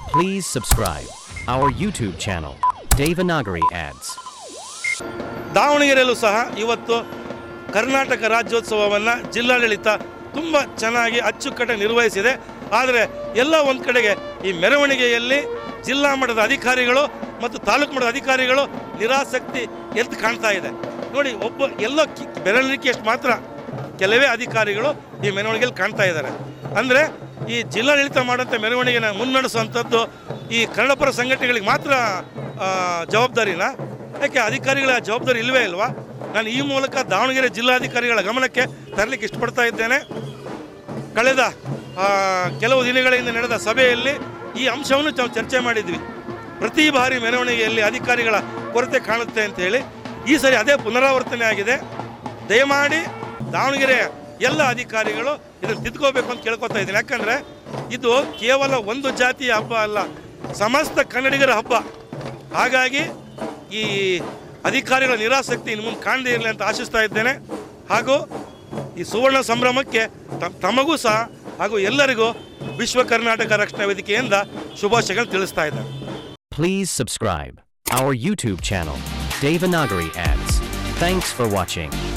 Please subscribe our YouTube channel, Devanagari Ads. ದಾವಣಗೆರೆಯಲ್ಲೂ ಸಹ ಇವತ್ತು ಕರ್ನಾಟಕ ರಾಜ್ಯೋತ್ಸವವನ್ನು ಜಿಲ್ಲಾಡಳಿತ ತುಂಬ ಚೆನ್ನಾಗಿ ಅಚ್ಚುಕಟ್ಟಾಗಿ ನಿರ್ವಹಿಸಿದೆ ಆದರೆ ಎಲ್ಲ ಒಂದು ಕಡೆಗೆ ಈ ಮೆರವಣಿಗೆಯಲ್ಲಿ ಜಿಲ್ಲಾ ಮಟ್ಟದ ಅಧಿಕಾರಿಗಳು ಮತ್ತು ತಾಲೂಕು ಮಟ್ಟದ ಅಧಿಕಾರಿಗಳು ನಿರಾಸಕ್ತಿ ಎದ್ದು ಕಾಣ್ತಾ ಇದೆ ನೋಡಿ ಒಬ್ಬ ಎಲ್ಲೋ ಕಿ ಬೆರಳಿಕೆಯಷ್ಟು ಮಾತ್ರ ಕೆಲವೇ ಅಧಿಕಾರಿಗಳು ಈ ಮೆರವಣಿಗೆಯಲ್ಲಿ ಕಾಣ್ತಾ ಇದ್ದಾರೆ ಅಂದರೆ ಈ ಜಿಲ್ಲಾಡಳಿತ ಮಾಡುವಂಥ ಮೆರವಣಿಗೆನ ಮುನ್ನಡೆಸುವಂಥದ್ದು ಈ ಕನ್ನಡಪರ ಸಂಘಟನೆಗಳಿಗೆ ಮಾತ್ರ ಆ, ಜವಾಬ್ದಾರಿನ ಯಾಕೆ ಅಧಿಕಾರಿಗಳ ಜವಾಬ್ದಾರಿ ಇಲ್ಲವೇ ಇಲ್ವಾ ನಾನು ಈ ಮೂಲಕ ದಾವಣಗೆರೆ ಜಿಲ್ಲಾಧಿಕಾರಿಗಳ ಗಮನಕ್ಕೆ ತರಲಿಕ್ಕೆ ಇಷ್ಟಪಡ್ತಾ ಇದ್ದೇನೆ ಕಳೆದ ಆ, ಕೆಲವು ದಿನಗಳಿಂದ ನಡೆದ ಸಭೆಯಲ್ಲಿ ಈ ಅಂಶವನ್ನು ನಾವು ಚರ್ಚೆ ಮಾಡಿದ್ವಿ ಪ್ರತಿ ಬಾರಿ ಮೆರವಣಿಗೆಯಲ್ಲಿ ಅಧಿಕಾರಿಗಳ ಕೊರತೆ ಕಾಣುತ್ತೆ ಅಂತ ಹೇಳಿ ಈ ಸರಿ ಅದೇ ಪುನರಾವರ್ತನೆ ಆಗಿದೆ ದಯಮಾಡಿ ದಾವಣಗೆರೆ ಎಲ್ಲ ಅಧಿಕಾರಿಗಳು ಇದನ್ನು ತಿದ್ಕೋಬೇಕು ಅಂತ ಕೇಳ್ಕೊತಾ ಇದ್ದೀನಿ ಯಾಕಂದರೆ ಇದು ಕೇವಲ ಒಂದು ಜಾತಿಯ ಹಬ್ಬ ಅಲ್ಲ ಸಮಸ್ತ ಕನ್ನಡಿಗರ ಹಬ್ಬ ಹಾಗಾಗಿ ಈ ಅಧಿಕಾರಿಗಳ ನಿರಾಸಕ್ತಿ ಇನ್ನು ಮುಂದೆ ಕಾಣದೇ ಇರಲಿ ಅಂತ ಆಶಿಸ್ತಾ ಇದ್ದೇನೆ ಹಾಗೂ ಈ ಸುವರ್ಣ ಸಂಭ್ರಮಕ್ಕೆ ತ- ತಮಗೂ ಸಹ ಹಾಗೂ ಎಲ್ಲರಿಗೂ ವಿಶ್ವ ಕರ್ನಾಟಕ ರಕ್ಷಣಾ ವೇದಿಕೆಯಿಂದ ಶುಭಾಶಯಗಳು ತಿಳಿಸ್ತಾ ಇದ್ದಾರೆ Please subscribe our YouTube channel, Devanagari Ads. Thanks for watching.